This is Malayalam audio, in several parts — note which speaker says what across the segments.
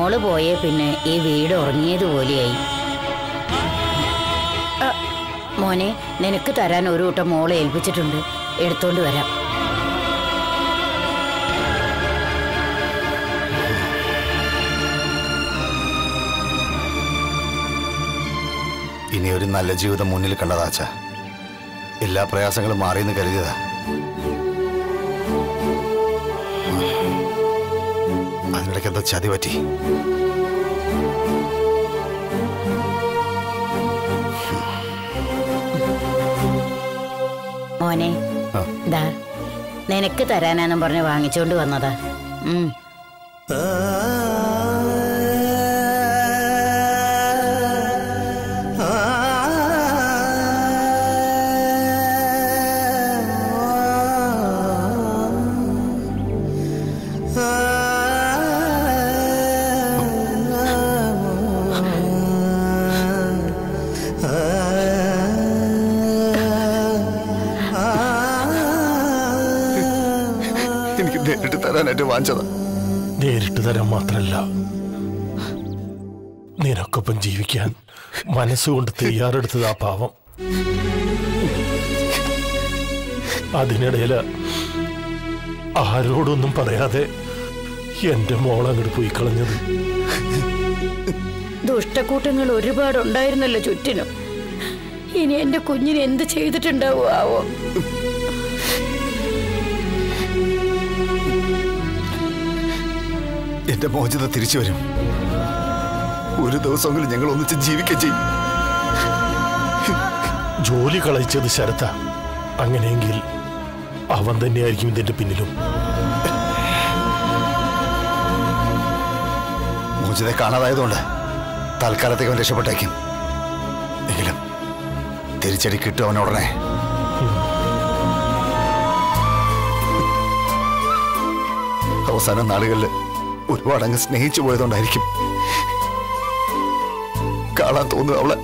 Speaker 1: മോള് പോയേ പിന്നെ ഈ വീട് ഉറങ്ങിയതുപോലെയായി അ, മോനെ നിനക്ക് തരാൻ ഒരു കൂട്ടം മോളെ ഏൽപ്പിച്ചിട്ടുണ്ട് എടുത്തോണ്ട് വരാം
Speaker 2: ഇനി ഒരു നല്ല ജീവിതം മുന്നിൽ കണ്ടതാച്ച എല്ലാ പ്രയാസങ്ങളും മാറിയെന്ന് കരുതിയതാ അതിനിടയ്ക്ക് എന്താ ചതി പറ്റി
Speaker 1: മോനെ
Speaker 2: ആ.
Speaker 1: ദാ നിനക്ക് തരാനാന്നും പറഞ്ഞ് വാങ്ങിച്ചോണ്ട് വന്നതാ ഉം
Speaker 2: എനിക്ക് നേരിട്ട് തരാനായിട്ട് വാങ്ങിച്ചതാ
Speaker 3: നേരിട്ട് തരാൻ മാത്രല്ല നിനക്കൊപ്പം ജീവിക്കാൻ മനസ്സുകൊണ്ട് തയ്യാറെടുത്തത് ആ പാവം അതിനിടയില് ആരോടൊന്നും പറയാതെ എന്റെ മോളങ്ങോട്ട് പോയി കളഞ്ഞത്
Speaker 1: ദുഷ്ടക്കൂട്ടങ്ങൾ ഒരുപാടുണ്ടായിരുന്നല്ലോ ചുറ്റിനും ഇനി എന്റെ കുഞ്ഞിന് എന്ത് ചെയ്തിട്ടുണ്ടാവോ ആവോ
Speaker 2: എന്റെ മോചിത തിരിച്ചു വരും ഒരു ദിവസമെങ്കിലും ഞങ്ങൾ ഒന്നിച്ച് ജീവിക്കുകയും ചെയ്യും
Speaker 3: ജോലി കളയിച്ചത് ശരത്ത അങ്ങനെയെങ്കിൽ അവൻ തന്നെയായിരിക്കും ഇതിന്റെ പിന്നിലും
Speaker 2: മോചിതയെ കാണാതായതുകൊണ്ട് തൽക്കാലത്തേക്ക് അവൻ രക്ഷപ്പെട്ടേക്കും എങ്കിലും തിരിച്ചടി കിട്ടും അവൻ ഉടനെ അവസാന നാളുകളിൽ ഒരുപാട് അങ്ങ് സ്നേഹിച്ചു പോയതുകൊണ്ടായിരിക്കും കാണാൻ തോന്നുന്നു അവളെ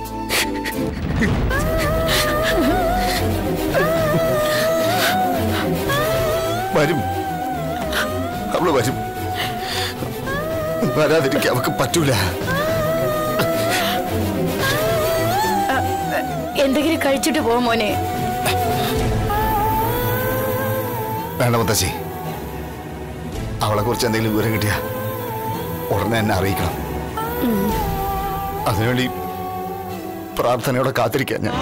Speaker 2: വരും അവള് വരും വരാതിരിക്കാൻ അവക്ക് പറ്റൂല
Speaker 1: എന്തെങ്കിലും കഴിച്ചിട്ട് പോ മോനെ
Speaker 2: വേണ്ട മുത്തശ്ശി അവളെ കുറിച്ച് എന്തെങ്കിലും വിവരം കിട്ടിയ ഉടനെ എന്നെ അറിയിക്കണം അതിനുവേണ്ടി പ്രാർത്ഥനയോടെ കാത്തിരിക്കാൻ ഞാൻ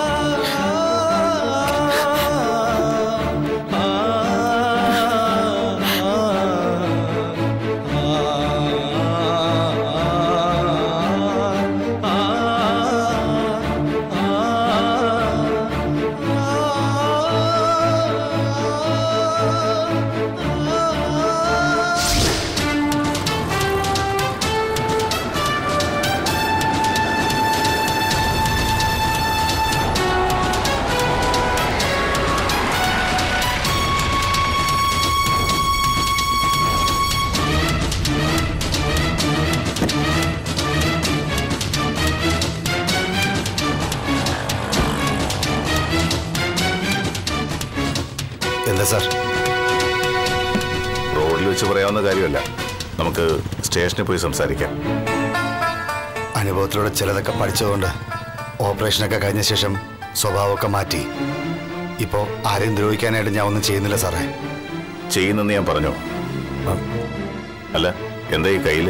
Speaker 2: എന്താ സാർ
Speaker 4: റോഡിൽ വെച്ച് പറയാവുന്ന കാര്യമല്ല നമുക്ക് സ്റ്റേഷനിൽ പോയി സംസാരിക്കാം
Speaker 2: അനുഭവത്തിലൂടെ ചിലതൊക്കെ പഠിച്ചതുകൊണ്ട് ഓപ്പറേഷനൊക്കെ കഴിഞ്ഞ ശേഷം സ്വഭാവമൊക്കെ മാറ്റി ഇപ്പോൾ ആരെയും ദ്രോഹിക്കാനായിട്ട് ഞാൻ ഒന്നും ചെയ്യുന്നില്ല സാറേ
Speaker 4: ചെയ്യുന്നെന്ന് ഞാൻ പറഞ്ഞു അല്ല എന്താ ഈ കയ്യില്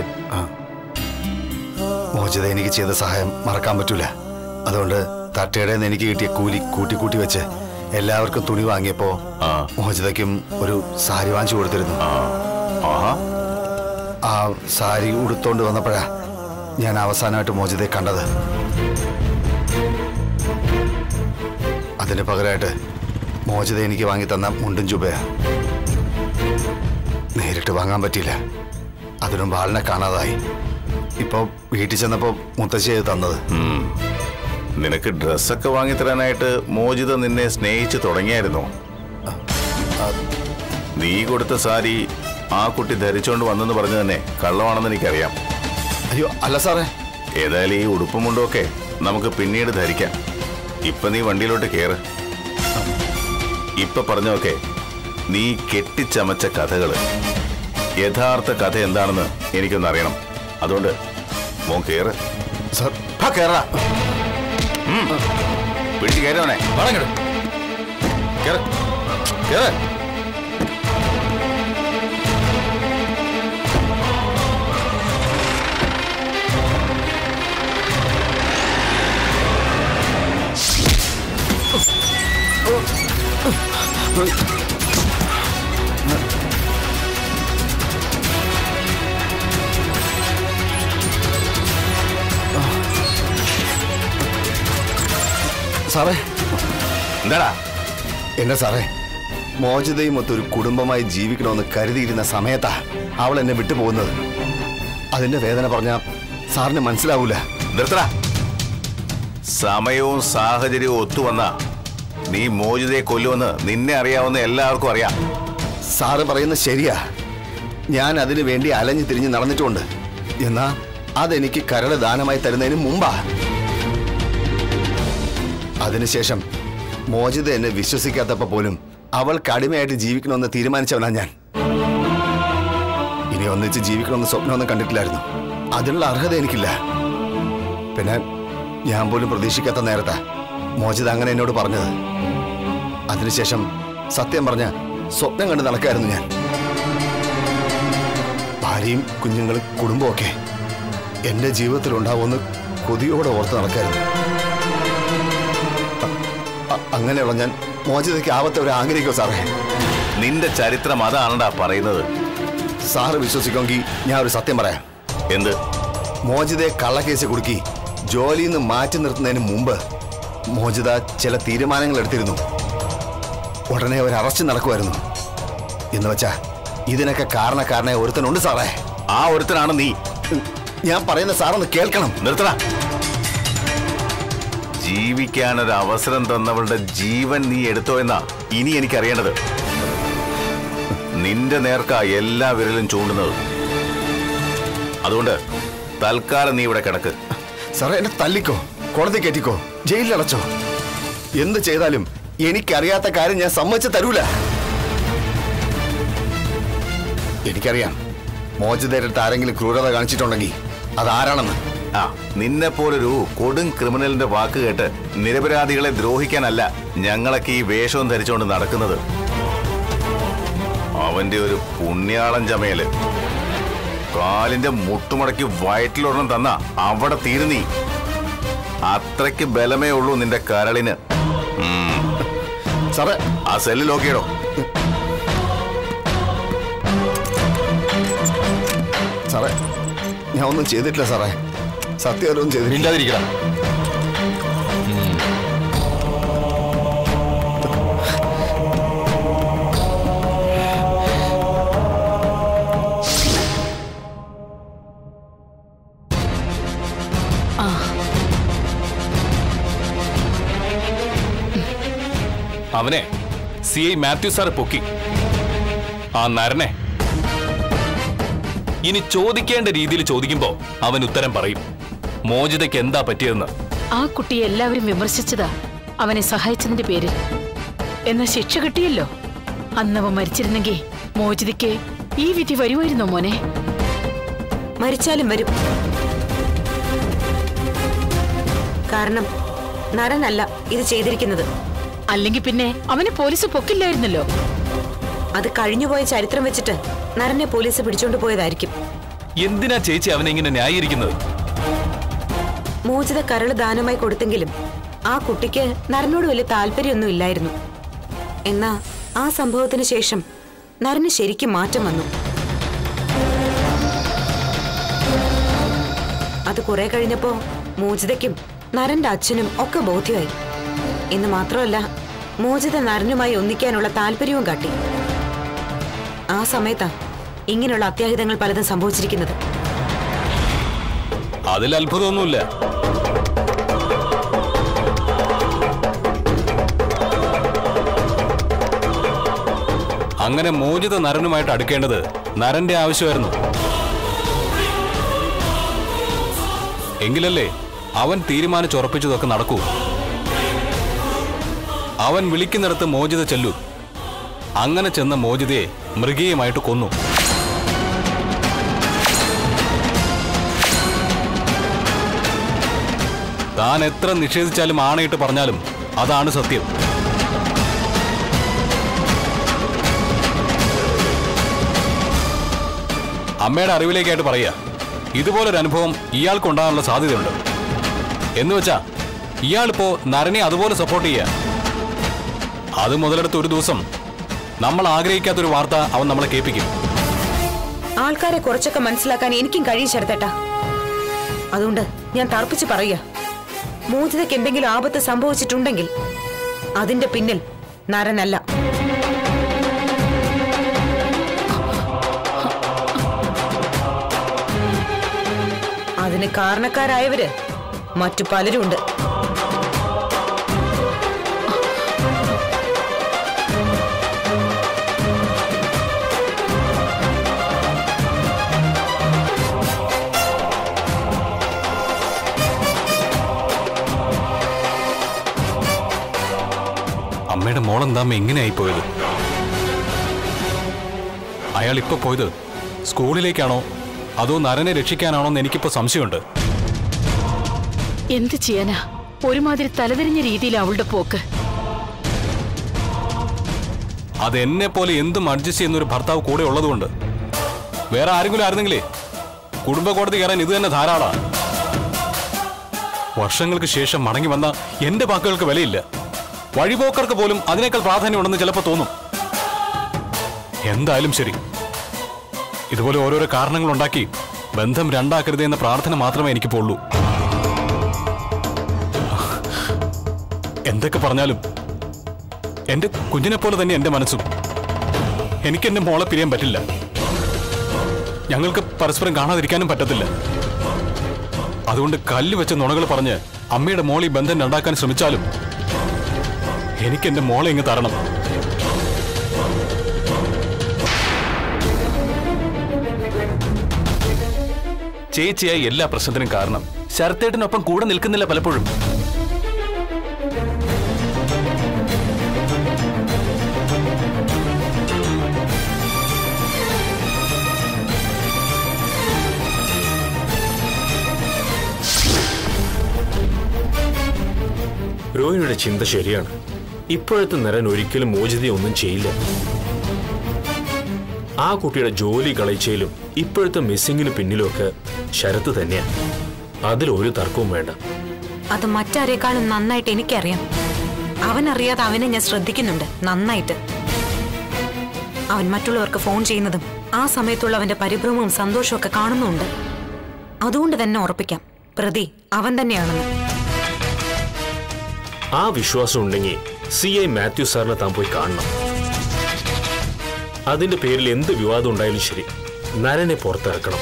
Speaker 2: മോചിത എനിക്ക് ചെയ്ത സഹായം മറക്കാൻ പറ്റൂല അതുകൊണ്ട് തട്ടയുടെ നിന്ന് എനിക്ക് കിട്ടിയ കൂലി കൂട്ടി കൂട്ടി വെച്ച് എല്ലാവർക്കും തുണി വാങ്ങിയപ്പോ
Speaker 4: ആ.
Speaker 2: മോചിതയ്ക്കും ഒരു സാരി വാങ്ങിച്ചു കൊടുത്തിരുന്നു
Speaker 4: ആ ആഹാ
Speaker 2: ആ സാരി ഉടുത്തോണ്ട് വന്നപ്പോഴാ ഞാൻ അവസാനമായിട്ട് മോചിതയെ കണ്ടത് അതിന് പകരമായിട്ട് മോചിത എനിക്ക് വാങ്ങി തന്ന മുണ്ടും ചുബയാ നേരിട്ട് വാങ്ങാൻ പറ്റിയില്ല അതിനും ബാലിനെ കാണാതായി ഇപ്പൊ വീട്ടിൽ ചെന്നപ്പോ മുത്തശ്ശിയത് തന്നത്
Speaker 4: ഉം. നിനക്ക് ഡ്രസ്സൊക്കെ വാങ്ങിത്തരാനായിട്ട് മോചിത നിന്നെ സ്നേഹിച്ച് തുടങ്ങിയായിരുന്നോ നീ കൊടുത്ത സാരി ആ കുട്ടി ധരിച്ചോണ്ട് വന്നെന്ന് പറഞ്ഞു തന്നെ കള്ളമാണെന്ന് എനിക്കറിയാം
Speaker 2: അയ്യോ അല്ല സാറേ
Speaker 4: ഏതായാലും ഈ ഉടുപ്പും മുണ്ടുമൊക്കെ നമുക്ക് പിന്നീട് ധരിക്കാം ഇപ്പൊ നീ വണ്ടിയിലോട്ട് കേറ് ഇപ്പൊ പറഞ്ഞൊക്കെ നീ കെട്ടിച്ചമച്ച കഥകള് യഥാർത്ഥ കഥ എന്താണെന്ന് എനിക്കൊന്ന് അറിയണം അതുകൊണ്ട് മോൻ കേറ്
Speaker 2: സാർ
Speaker 4: ആ കേറ പിടിച്ച് കയറവനെ
Speaker 5: വളങ്ങട്
Speaker 4: കേറ് കേറ്
Speaker 2: സാറേ
Speaker 4: എന്താടാ
Speaker 2: എന്നെ സാറേ മോചിതയും ഒത്തൊരു കുടുംബമായി ജീവിക്കണമെന്ന് കരുതിയിരുന്ന സമയത്താ അവൾ എന്നെ വിട്ടുപോകുന്നത് അതിന്റെ വേദന പറഞ്ഞ സാറിന് മനസ്സിലാവൂല
Speaker 4: നിർത്തട സമയവും സാഹചര്യവും ഒത്തുവന്ന നീ മോചിതയെ കൊല്ലുമെന്ന് നിന്നെ അറിയാവുന്ന എല്ലാവർക്കും അറിയാം
Speaker 2: സാറ് പറയുന്നത് ശരിയാ ഞാൻ അതിനു വേണ്ടി അലഞ്ഞു തിരിഞ്ഞ് നടന്നിട്ടുണ്ട് എന്നാ അതെനിക്ക് കരട് ദാനമായി തരുന്നതിന് മുമ്പാ അതിനുശേഷം മോചിത എന്നെ വിശ്വസിക്കാത്തപ്പോ പോലും അവൾ കടിമയായിട്ട് ജീവിക്കണമെന്ന് തീരുമാനിച്ചവനാ ഞാൻ ഇനി ഒന്നിച്ച് ജീവിക്കണമെന്ന് സ്വപ്നമൊന്നും കണ്ടിട്ടില്ലായിരുന്നു അതിനുള്ള അർഹത എനിക്കില്ല പിന്നെ ഞാൻ പോലും പ്രതീക്ഷിക്കാത്ത നേരത്താ മോചിത അങ്ങനെ എന്നോട് പറഞ്ഞത് അതിനുശേഷം സത്യം പറഞ്ഞ സ്വപ്നം കണ്ട് നടക്കായിരുന്നു ഞാൻ ഭാര്യയും കുഞ്ഞുങ്ങളും കുടുംബമൊക്കെ എന്റെ ജീവിതത്തിൽ ഉണ്ടാവുമെന്ന് കൊതിയോടെ ഓർത്ത് നടക്കായിരുന്നു അ- അ- അങ്ങനെയുള്ള ഞാൻ മോചിതയ്ക്ക് ആവത്തെ ആഗ്രഹിക്കോ സാറേ
Speaker 4: നിന്റെ ചരിത്രം അതാണടാ പറയുന്നത്
Speaker 2: സാറ് വിശ്വസിക്കുമെങ്കിൽ ഞാൻ ഒരു സത്യം പറയാം
Speaker 4: എന്ത്
Speaker 2: മോചിതയെ കള്ളക്കേസ് കുടുക്കി ജോലിയിൽ നിന്ന് മാറ്റി നിർത്തുന്നതിന് മുമ്പ് മോചിത ചില തീരുമാനങ്ങൾ എടുത്തിരുന്നു ഉടനെ ഒരു അറസ്റ്റ് നടക്കുമായിരുന്നു എന്ന് വെച്ചാ ഇതിനൊക്കെ കാരണക്കാരനായ ഒരുത്തനുണ്ട് സാറേ
Speaker 4: ആ ഒരുത്തനാണ് നീ
Speaker 2: ഞാൻ പറയുന്ന സാറൊന്ന് കേൾക്കണം
Speaker 4: നിർത്തട ജീവിക്കാനൊരു അവസരം തന്നവളുടെ ജീവൻ നീ എടുത്തോ എന്നാ ഇനി എനിക്കറിയേണ്ടത് നിന്റെ നേർക്ക എല്ലാ വിരലും ചൂണ്ടുന്നത് അതുകൊണ്ട് തൽക്കാലം നീ ഇവിടെ കിടക്ക്
Speaker 2: സാറേ എന്നെ തല്ലിക്കോ കോടതി കയറ്റിക്കോ ജയിലിലടച്ചോ എന്ത് ചെയ്താലും എനിക്കറിയാത്ത കാര്യം ഞാൻ സമ്മതിച്ച് തരൂല എനിക്കറിയാം മോചിതയുടെ അടുത്ത് ആരെങ്കിലും ക്രൂരത കാണിച്ചിട്ടുണ്ടെങ്കിൽ അതാരാണെന്ന്
Speaker 4: ആ നിന്നെ പോലൊരു കൊടും ക്രിമിനലിന്റെ വാക്ക് കേട്ട് നിരപരാധികളെ ദ്രോഹിക്കാനല്ല ഞങ്ങളൊക്കെ ഈ വേഷവും ധരിച്ചുകൊണ്ട് നടക്കുന്നത് അവന്റെ ഒരു പുണ്യാളം ചമയല് കാലിന്റെ മുട്ടുമടക്കി വയറ്റിലൊരെണ്ണം തന്ന അവിടെ തീരുന്നീ അത്രയ്ക്ക് ബലമേ ഉള്ളൂ നിന്റെ കരളിന്
Speaker 2: സാറേ
Speaker 4: ആ സെല്ല് നോക്കിയിടോ
Speaker 2: സാറേ ഞാൻ ഒന്നും ചെയ്തിട്ടില്ല സാറേ സത്യമൊന്നും ചെയ്തിട്ടില്ല
Speaker 5: മിണ്ടാതിരിക്കണം അവനെ സി ഐ മാത്യു സാർ പൊക്കി ആ നരനെ ഇനി ചോദിക്കേണ്ട രീതിയിൽ ചോദിക്കുമ്പോ അവൻ ഉത്തരം പറയും മോചിതയ്ക്ക് എന്താ പറ്റിയതെന്ന്
Speaker 1: ആ കുട്ടിയെ എല്ലാവരും വിമർശിച്ചതാ അവനെ സഹായിച്ചതിന്റെ പേരിൽ എന്നാൽ ശിക്ഷ കിട്ടിയല്ലോ അന്നവ മരിച്ചിരുന്നെങ്കിൽ മോചിതയ്ക്ക് ഈ വിധി വരുമായിരുന്നോ മോനെ
Speaker 6: മരിച്ചാലും വരും കാരണം നരനല്ല ഇത് ചെയ്തിരിക്കുന്നത്
Speaker 1: അല്ലെങ്കിൽ പിന്നെ അവനെ പോലീസ് പൊക്കില്ലായിരുന്നല്ലോ
Speaker 6: അത് കഴിഞ്ഞുപോയ ചരിത്രം വെച്ചിട്ട് നരനെ പോലീസ് പിടിച്ചോണ്ട് പോയതായിരിക്കും
Speaker 5: എന്തിനാ ചേച്ചി അവനെ ഇങ്ങനെ ന്യായീകരിക്കുന്നത്
Speaker 6: മോചിത കരള് ദാനമായി കൊടുത്തെങ്കിലും ആ കുട്ടിക്ക് നരനോട് വലിയ താല്പര്യമൊന്നും ഇല്ലായിരുന്നു എന്നാ ആ സംഭവത്തിന് ശേഷം നരന് ശരിക്കും മാറ്റം വന്നു അത് കുറെ കഴിഞ്ഞപ്പോ മോചിതയ്ക്കും നരന്റെ അച്ഛനും ഒക്കെ ബോധ്യമായി എന്ന് മാത്രമല്ല മോചിത നരനുമായി ഒന്നിക്കാനുള്ള താല്പര്യവും കാട്ടി ആ സമയത്താ ഇങ്ങനെയുള്ള അത്യാഹിതങ്ങൾ പലതും സംഭവിച്ചിരിക്കുന്നത്
Speaker 5: അതിൽ അത്ഭുതമൊന്നുമില്ല അങ്ങനെ മോചിത നരനുമായിട്ട് അടുക്കേണ്ടത് നരന്റെ ആവശ്യമായിരുന്നു എങ്കിലല്ലേ അവൻ തീരുമാനിച്ചുറപ്പിച്ചതൊക്കെ നടക്കൂ അവൻ വിളിക്കുന്നിടത്ത് മോചിത ചെല്ലു അങ്ങനെ ചെന്ന മോചിതയെ മൃഗീയമായിട്ട് കൊന്നു താൻ എത്ര നിഷേധിച്ചാലും ആണയിട്ട് പറഞ്ഞാലും അതാണ് സത്യം അമ്മയുടെ അറിവിലേക്കായിട്ട് പറയുക ഇതുപോലൊരു അനുഭവം ഇയാൾക്കുണ്ടാകാനുള്ള സാധ്യതയുണ്ട് എന്ന് വെച്ചാ ഇയാളിപ്പോ നരനെ അതുപോലെ സപ്പോർട്ട് ചെയ്യുക അത് മുതലെടുത്ത് ഒരു ദിവസം നമ്മൾ ആഗ്രഹിക്കാത്തൊരു വാർത്ത അവൻ നമ്മളെ കേൾപ്പിക്കും
Speaker 6: ആൾക്കാരെ കുറച്ചൊക്കെ മനസ്സിലാക്കാൻ എനിക്കും കഴിയും ശരത്തേട്ടാ അതുകൊണ്ട് ഞാൻ തർപ്പിച്ച് പറയുക മോചിതയ്ക്ക് എന്തെങ്കിലും ആപത്ത് സംഭവിച്ചിട്ടുണ്ടെങ്കിൽ അതിന്റെ പിന്നിൽ നരനല്ല അതിന് കാരണക്കാരായവര് മറ്റു പലരുമുണ്ട്
Speaker 5: അമ്മയുടെ മോളെന്താമ്മ എങ്ങനെയായി പോയത് അയാൾ ഇപ്പൊ പോയത് സ്കൂളിലേക്കാണോ അതോ നരനെ രക്ഷിക്കാനാണോ എന്ന് എനിക്കിപ്പോ സംശയമുണ്ട്
Speaker 1: എന്ത് ചെയ്യാനാ ഒരുമാതിരി തലതിരിഞ്ഞ രീതിയിൽ അവളുടെ പോക്ക്
Speaker 5: അത് എന്നെ പോലെ എന്തും അഡ്ജസ്റ്റ് ചെയ്യുന്ന ഒരു ഭർത്താവ് കൂടെ ഉള്ളതുകൊണ്ട് വേറെ ആരെങ്കിലും ആയിരുന്നെങ്കിലേ കുടുംബ കോടതി കയറാൻ ഇത് തന്നെ ധാരാളാ വർഷങ്ങൾക്ക് ശേഷം മടങ്ങി വന്ന എന്റെ വാക്കുകൾക്ക് വിലയില്ല വഴിപോക്കർക്ക് പോലും അതിനേക്കാൾ പ്രാധാന്യമുണ്ടെന്ന് ചിലപ്പോൾ തോന്നും എന്തായാലും ശരി ഇതുപോലെ ഓരോരോ കാരണങ്ങൾ ഉണ്ടാക്കി ബന്ധം രണ്ടാക്കരുത് എന്ന പ്രാർത്ഥന മാത്രമേ എനിക്ക് പോളൂ എന്തൊക്കെ പറഞ്ഞാലും എന്റെ കുഞ്ഞിനെ പോലെ തന്നെ എന്റെ മനസ്സും എനിക്ക് എന്റെ മോളെ പിരിയാൻ പറ്റില്ല ഞങ്ങൾക്ക് പരസ്പരം കാണാതിരിക്കാനും പറ്റത്തില്ല അതുകൊണ്ട് കല്ല് വെച്ച നുണകൾ പറഞ്ഞ് അമ്മയുടെ മോളി ബന്ധം ഉണ്ടാക്കാൻ ശ്രമിച്ചാലും എനിക്ക് എന്റെ മോളെ ഇങ്ങ് തരണം ചേച്ചിയായി എല്ലാ പ്രശ്നത്തിനും കാരണം ശരത്തേട്ടനൊപ്പം കൂടെ നിൽക്കുന്നില്ല പലപ്പോഴും
Speaker 3: രോഹിണിയുടെ ചിന്ത ശരിയാണ് ഇപ്പോഴത്തെ നരൻ ഒരിക്കലും മോചിതയൊന്നും ചെയ്യില്ല ആ കുട്ടിയുടെ ജോലി കളയിച്ചയിലും ഇപ്പോഴത്തെ മിസ്സിങ്ങിന് പിന്നിലുമൊക്കെ ശരത്ത് തന്നെയാണ് അതിൽ ഒരു തർക്കവും വേണ്ട
Speaker 6: അത് മറ്റാരേക്കാളും നന്നായിട്ട് എനിക്കറിയാം അവനറിയാതെ അവനെ ഞാൻ ശ്രദ്ധിക്കുന്നുണ്ട് നന്നായിട്ട് അവൻ മറ്റുള്ളവർക്ക് ഫോൺ ചെയ്യുന്നതും ആ സമയത്തുള്ള അവന്റെ പരിഭ്രമവും സന്തോഷവും ഒക്കെ കാണുന്നുണ്ട് അതുകൊണ്ട് തന്നെ ഉറപ്പിക്കാം പ്രതി അവൻ തന്നെയാണെന്ന്
Speaker 3: ആ വിശ്വാസം ഉണ്ടെങ്കിൽ സി ഐ മാത്യു സാറിനെ താൻ പോയി കാണണം അതിന്റെ പേരിൽ എന്ത് വിവാദം ഉണ്ടായാലും ശരി നരനെ പുറത്തിറക്കണം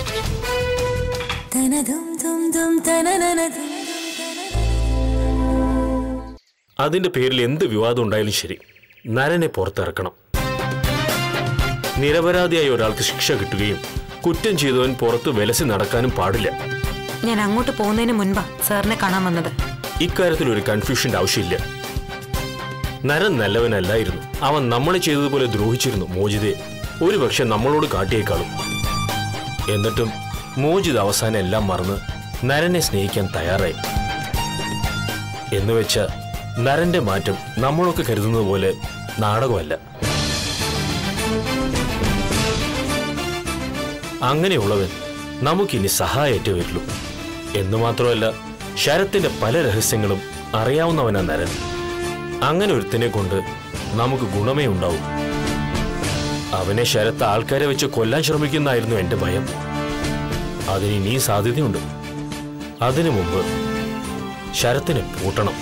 Speaker 3: അതിന്റെ പേരിൽ എന്ത് വിവാദം ഉണ്ടായാലും ശരി നരനെ പുറത്തിറക്കണം നിരപരാധിയായ ഒരാൾക്ക് ശിക്ഷ കിട്ടുകയും കുറ്റം ചെയ്തവൻ പുറത്ത് വിലസി നടക്കാനും പാടില്ല
Speaker 6: ഞാൻ അങ്ങോട്ട് പോകുന്നതിന് മുൻപാ സാറിനെ കാണാൻ വന്നത്
Speaker 3: ഇക്കാര്യത്തിൽ ഒരു കൺഫ്യൂഷന്റെ ആവശ്യമില്ല നരൻ നല്ലവനല്ലായിരുന്നു അവൻ നമ്മളെ ചെയ്തതുപോലെ ദ്രോഹിച്ചിരുന്നു മോചിതയെ ഒരുപക്ഷെ നമ്മളോട് കാട്ടിയേക്കാളും എന്നിട്ടും മോചിത് അവസാനം എല്ലാം മറന്ന് നരനെ സ്നേഹിക്കാൻ തയ്യാറായി എന്നുവെച്ച നരന്റെ മാറ്റം നമ്മളൊക്കെ കരുതുന്നത് പോലെ നാടകമല്ല അങ്ങനെയുള്ളവൻ നമുക്കിനി സഹായേറ്റേ വരുള്ളൂ എന്ന് മാത്രമല്ല ശരത്തിന്റെ പല രഹസ്യങ്ങളും അറിയാവുന്നവനാ നരൻ അങ്ങനെ ഒരുത്തിനെ കൊണ്ട് നമുക്ക് ഗുണമേ ഉണ്ടാവൂ അവനെ ശരത്ത് ആൾക്കാരെ വെച്ച് കൊല്ലാൻ ശ്രമിക്കുന്നായിരുന്നു എന്റെ ഭയം അതിന് ഇനിയും സാധ്യതയുണ്ട് അതിനു മുമ്പ് ശരത്തിനെ പൂട്ടണം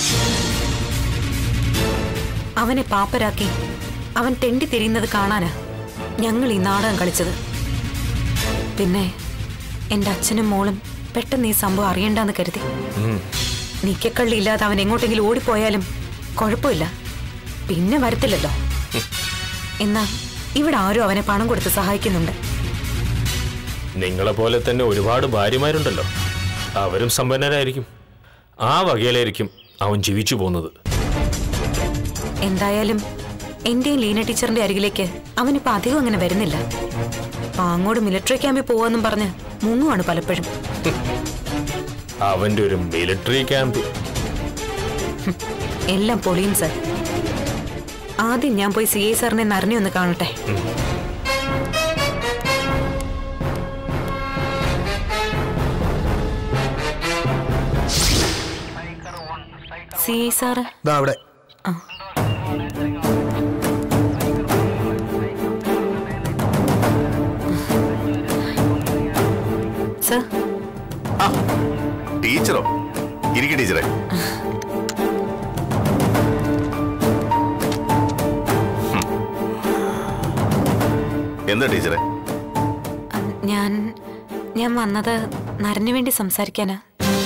Speaker 6: അവനെ പാപ്പരാക്കി അവൻ തെണ്ടി തിരിയുന്നത് കാണാനാ ഞങ്ങൾ ഈ നാടകം കളിച്ചത് പിന്നെ എന്റെ അച്ഛനും മോളും പെട്ടെന്ന് ഈ സംഭവം അറിയണ്ടെന്ന് കരുതി നിക്കക്കള്ളി ഇല്ലാതെ അവൻ എങ്ങോട്ടെങ്കിലും ഓടിപ്പോയാലും കുഴപ്പമില്ല പിന്നെ വരത്തില്ലല്ലോ എന്നാ ഇവിടെ ആരും അവനെ പണം കൊടുത്ത് സഹായിക്കുന്നുണ്ട്
Speaker 3: നിങ്ങളെ പോലെ തന്നെ ഒരുപാട് ഭാര്യമാരുണ്ടല്ലോ അവരും സമ്പന്നരായിരിക്കും ആ വകയിലായിരിക്കും അവൻ ജീവിച്ചു പോകുന്നത്
Speaker 6: എന്തായാലും എന്റെയും ലീന ടീച്ചറിന്റെ അരികിലേക്ക് അവനിപ്പോ അധികം അങ്ങനെ വരുന്നില്ല പാങ്ങോട് മിലിറ്ററി ക്യാമ്പിൽ പോവാന്നും പറഞ്ഞ് മുങ്ങുവാണ് പലപ്പോഴും
Speaker 3: അവന്റെ ഒരു മിലിറ്ററി ക്യാമ്പ്
Speaker 6: എല്ലാം പൊളിയും സർ ആദ്യം ഞാൻ പോയി സി ഐ സാറിനെ നരനെ ഒന്ന് കാണട്ടെ സി ഐ സാറ്
Speaker 2: ഇതാ അവിടെ
Speaker 6: സർ
Speaker 4: ആ ടീച്ചറോ ഇരിക്കും ടീച്ചറെ ഉം. എന്താ ടീച്ചറെ
Speaker 6: ഞാൻ ഞാൻ വന്നത് നരന് വേണ്ടി സംസാരിക്കാനാ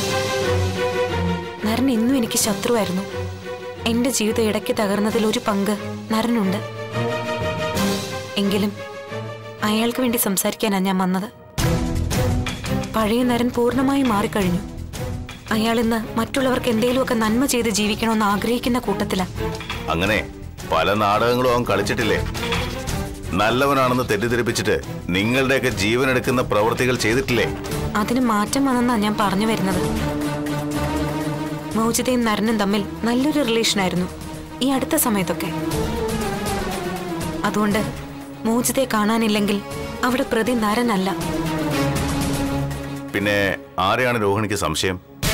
Speaker 6: നരൻ ഇന്നും എനിക്ക് ശത്രുവായിരുന്നു എന്റെ ജീവിതം ഇടയ്ക്ക് തകർന്നതിൽ ഒരു പങ്ക് നരനുണ്ട് എങ്കിലും അയാൾക്ക് വേണ്ടി സംസാരിക്കാനാ ഞാൻ വന്നത് പഴയ നരൻ പൂർണ്ണമായും മാറിക്കഴിഞ്ഞു അയാൾ ഇന്ന് മറ്റുള്ളവർക്ക് എന്തെങ്കിലുമൊക്കെ നന്മ ചെയ്ത് ജീവിക്കണമെന്ന് ആഗ്രഹിക്കുന്ന കൂട്ടത്തിലാ
Speaker 4: അങ്ങനെ പല നാടകങ്ങളും അവൻ കളിച്ചിട്ടില്ലേ നല്ലവനാണെന്ന് തെറ്റിദ്ധരിപ്പിച്ചിട്ട് നിങ്ങളുടെയൊക്കെ ജീവനെടുക്കുന്ന പ്രവൃത്തികൾ ചെയ്തിട്ടില്ലേ
Speaker 6: അതിന് മാറ്റം വന്നെന്നാ ഞാൻ പറഞ്ഞു വരുന്നത് മൗജിതയും നരനും തമ്മിൽ നല്ലൊരു റിലേഷനായിരുന്നു ഈ അടുത്ത സമയത്തൊക്കെ അതുകൊണ്ട് മോചിതയെ കാണാനില്ലെങ്കിൽ അവിടെ പ്രതി നരനല്ല
Speaker 4: പിന്നെ ആരെയാണ് രോഹിണിക്ക് സംശയം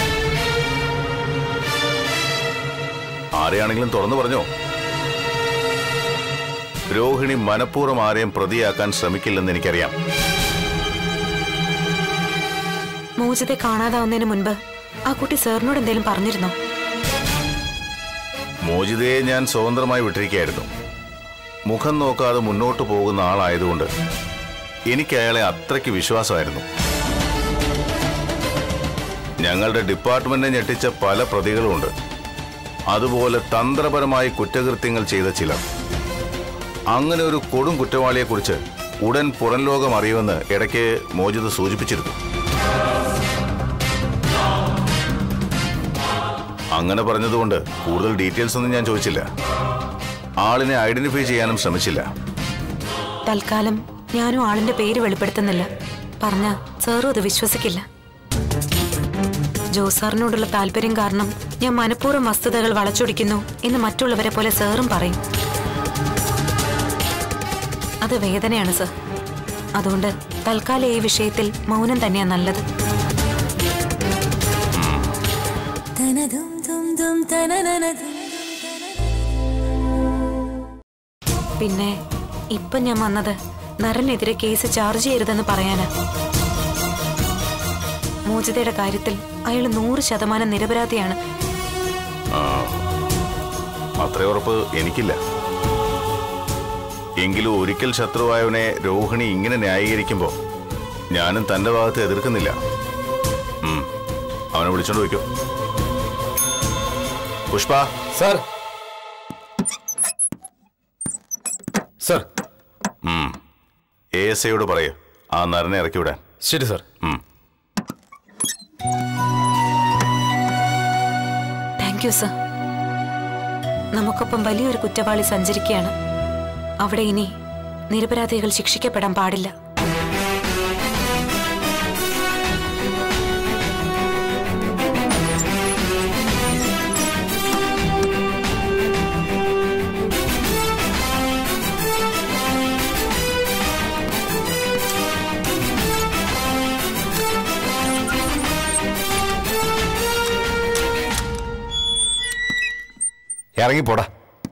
Speaker 4: ആരെയാണെങ്കിലും തുറന്നു പറഞ്ഞോ രോഹിണി മനഃപൂർവ്വം ആരെയും പ്രതിയാക്കാൻ ശ്രമിക്കില്ലെന്ന് എനിക്കറിയാം
Speaker 6: മോചിതയെ കാണാതാവുന്നതിന് മുൻപ് ആ കുട്ടി സാറിനോട് എന്തെങ്കിലും പറഞ്ഞിരുന്നോ
Speaker 4: മോചിതയെ ഞാൻ സ്വതന്ത്രമായി വിട്ടിരിക്കുകയായിരുന്നു മുഖം നോക്കാതെ മുന്നോട്ട് പോകുന്ന ആളായതുകൊണ്ട് എനിക്ക് അയാളെ അത്രയ്ക്ക് വിശ്വാസമായിരുന്നു ഞങ്ങളുടെ ഡിപ്പാർട്ട്മെന്റിനെ ഞെട്ടിച്ച പല പ്രതികളുമുണ്ട് അതുപോലെ തന്ത്രപരമായി കുറ്റകൃത്യങ്ങൾ ചെയ്ത ചിലർ അങ്ങനെ ഒരു കൊടും കുറ്റവാളിയെക്കുറിച്ച് ഉടൻ പുറം ലോകം അറിയുമെന്ന് ഇടയ്ക്ക് മോചിത സൂചിപ്പിച്ചിരുന്നു അങ്ങനെ പറഞ്ഞതുകൊണ്ട് കൂടുതൽ ഡീറ്റെയിൽസ് ഒന്നും ഞാൻ ചോദിച്ചില്ല ആളിനെ ഐഡന്റിഫൈ ചെയ്യാനും ശ്രമിച്ചില്ല
Speaker 6: തൽക്കാലം ഞാനും ആളിന്റെ പേര് വെളിപ്പെടുത്തുന്നില്ല പറഞ്ഞ സാറും അത് വിശ്വസിക്കില്ല ജോസാറിനോടുള്ള താല്പര്യം കാരണം ഞാൻ മനഃപൂർവ്വം വസ്തുതകൾ വളച്ചൊടിക്കുന്നു എന്ന് മറ്റുള്ളവരെ പോലെ സാറും പറയും അത് വേദനയാണ് സർ അതുകൊണ്ട് തൽക്കാലം ഈ വിഷയത്തിൽ മൗനം തന്നെയാ നല്ലത് പിന്നെ ഇപ്പൊ ഞാൻ വന്നത് നരനെതിരെ കേസ് ചാർജ് ചെയ്യരുതെന്ന് പറയാനാ മോചിതയുടെ കാര്യത്തിൽ അയാൾ നൂറ് ശതമാനം നിരപരാധിയാണ്
Speaker 4: അത്ര ഉറപ്പ് എനിക്കില്ല എങ്കിലും ഒരിക്കൽ ശത്രുവായവനെ രോഹിണി ഇങ്ങനെ ന്യായീകരിക്കുമ്പോൾ ഞാനും തന്റെ ഭാഗത്ത് എതിർക്കുന്നില്ല ഉം. അവനെ വിളിച്ചോണ്ട് വയ്ക്കോ Pushpa
Speaker 3: sir sir
Speaker 4: A S ഐയോട് പറയൂ ആ നരനെ ഇറക്കി വിടാൻ
Speaker 3: ശരി സാർ
Speaker 4: ഉം.
Speaker 6: താങ്ക് യു സർ നമുക്കൊപ്പം വലിയൊരു കുറ്റവാളി സഞ്ചരിക്കുകയാണ് അവിടെ ഇനി നിരപരാധികൾ ശിക്ഷിക്കപ്പെടാൻ പാടില്ല
Speaker 2: ഇറങ്ങിപ്പോടാ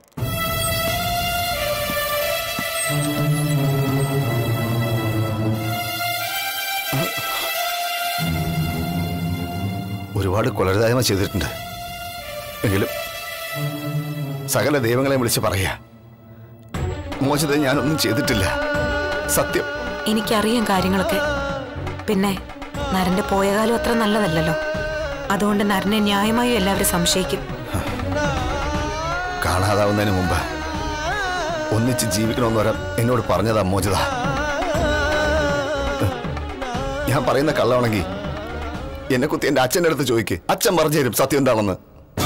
Speaker 2: ഒരുപാട് കൊലരുതായ്മ ചെയ്തിട്ടുണ്ട് എങ്കിലും സകല ദൈവങ്ങളെ വിളിച്ച് പറയാ മോചിത ഞാനൊന്നും ചെയ്തിട്ടില്ല സത്യം
Speaker 6: എനിക്കറിയാം കാര്യങ്ങളൊക്കെ പിന്നെ നരന്റെ പോയകാലം അത്ര നല്ലതല്ലല്ലോ അതുകൊണ്ട് നരനെ ന്യായമായും എല്ലാവരും സംശയിക്കും
Speaker 2: കാണാതാവുന്നതിന് മുമ്പ് ഒന്നിച്ച് ജീവിക്കണമെന്ന് വരാൻ എന്നോട് പറഞ്ഞതാ മോചിത ഞാൻ പറയുന്ന കള്ളമാണെങ്കിൽ എന്നെ കുത്തി എന്റെ അച്ഛൻ്റെ അടുത്ത് ചോദിക്ക് അച്ഛൻ പറഞ്ഞു തരും സത്യം എന്താണെന്ന്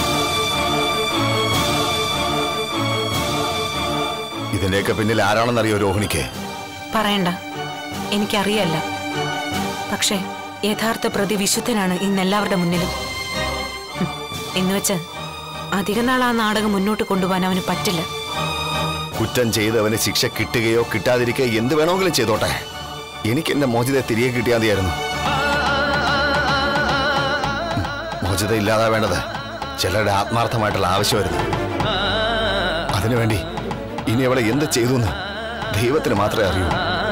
Speaker 2: ഇതിന്റെയൊക്കെ പിന്നിൽ ആരാണെന്നറിയോ രോഹിണിക്ക്
Speaker 6: പറയണ്ട എനിക്കറിയല്ല പക്ഷേ യഥാർത്ഥ പ്രതി വിശുദ്ധനാണ് ഇന്ന് എല്ലാവരുടെ മുന്നിലും ഹും, എന്നുവെച്ച് അധിക നാൾ ആ നാടകം മുന്നോട്ട് കൊണ്ടുപോകാൻ അവന് പറ്റില്ല
Speaker 2: കുറ്റം ചെയ്തവന് ശിക്ഷ കിട്ടുകയോ കിട്ടാതിരിക്കുകയോ എന്ത് വേണമെങ്കിലും ചെയ്തോട്ടെ എനിക്ക് എന്റെ മോചിതയെ തിരികെ കിട്ടിയാൽ മതിയായിരുന്നു മോചിത ഇല്ലാതാ വേണ്ടത് ചിലരുടെ ആത്മാർത്ഥമായിട്ടുള്ള ആവശ്യമായിരുന്നു അതിനുവേണ്ടി ഇനി അവളെ എന്ത് ചെയ്തു എന്ന് ദൈവത്തിന് മാത്രമേ അറിയൂ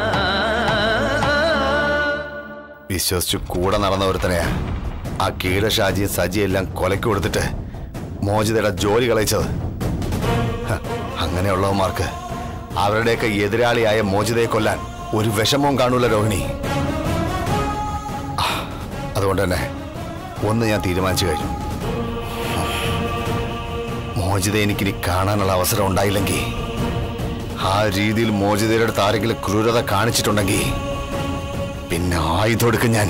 Speaker 2: വിശ്വസിച്ചു കൂടെ നടന്ന ഒരുത്തനെയാ ആ കീടഷാജിയും സജിയും എല്ലാം കൊലയ്ക്ക് കൊടുത്തിട്ട് മോചിതയുടെ ജോലി കളയിച്ചത് ഹ, അങ്ങനെയുള്ളവന്മാർക്ക് അവരുടെയൊക്കെ എതിരാളിയായ മോചിതയെ കൊല്ലാൻ ഒരു വിഷമവും കാണൂല രോഹിണി ആ, അതുകൊണ്ട് തന്നെ ഒന്ന് ഞാൻ തീരുമാനിച്ചു കഴിഞ്ഞു മോചിത എനിക്കിനി കാണാനുള്ള അവസരം ഉണ്ടായില്ലെങ്കിൽ ആ രീതിയിൽ മോചിതയുടെ അടുത്ത് ആരെങ്കിലും ക്രൂരത കാണിച്ചിട്ടുണ്ടെങ്കിൽ പിന്നെ ആയുധം എടുക്കും ഞാൻ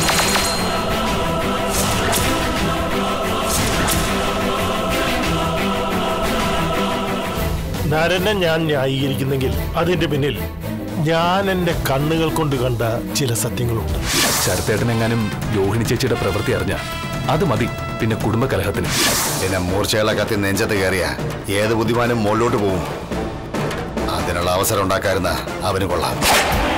Speaker 7: നരനെ ഞാൻ ന്യായീകരിക്കുന്നെങ്കിൽ അതിന്റെ പിന്നിൽ ഞാൻ എന്റെ കണ്ണുകൾ കൊണ്ട് കണ്ട ചില സത്യങ്ങളുണ്ട്
Speaker 5: ശരത്തേട്ടനെങ്ങാനും രോഹിണി ചേച്ചിയുടെ പ്രവൃത്തി അറിഞ്ഞ അത് മതി പിന്നെ കുടുംബകലഹത്തിന്
Speaker 2: പിന്നെ മൂർച്ചയുള്ള കത്തി നെഞ്ചത്ത് കയറിയ ഏത് ബുദ്ധിമാനും മുകളിലോട്ട് പോകും അതിനുള്ള അവസരം ഉണ്ടാക്കാരുന്ന അവന് കൊള്ളാം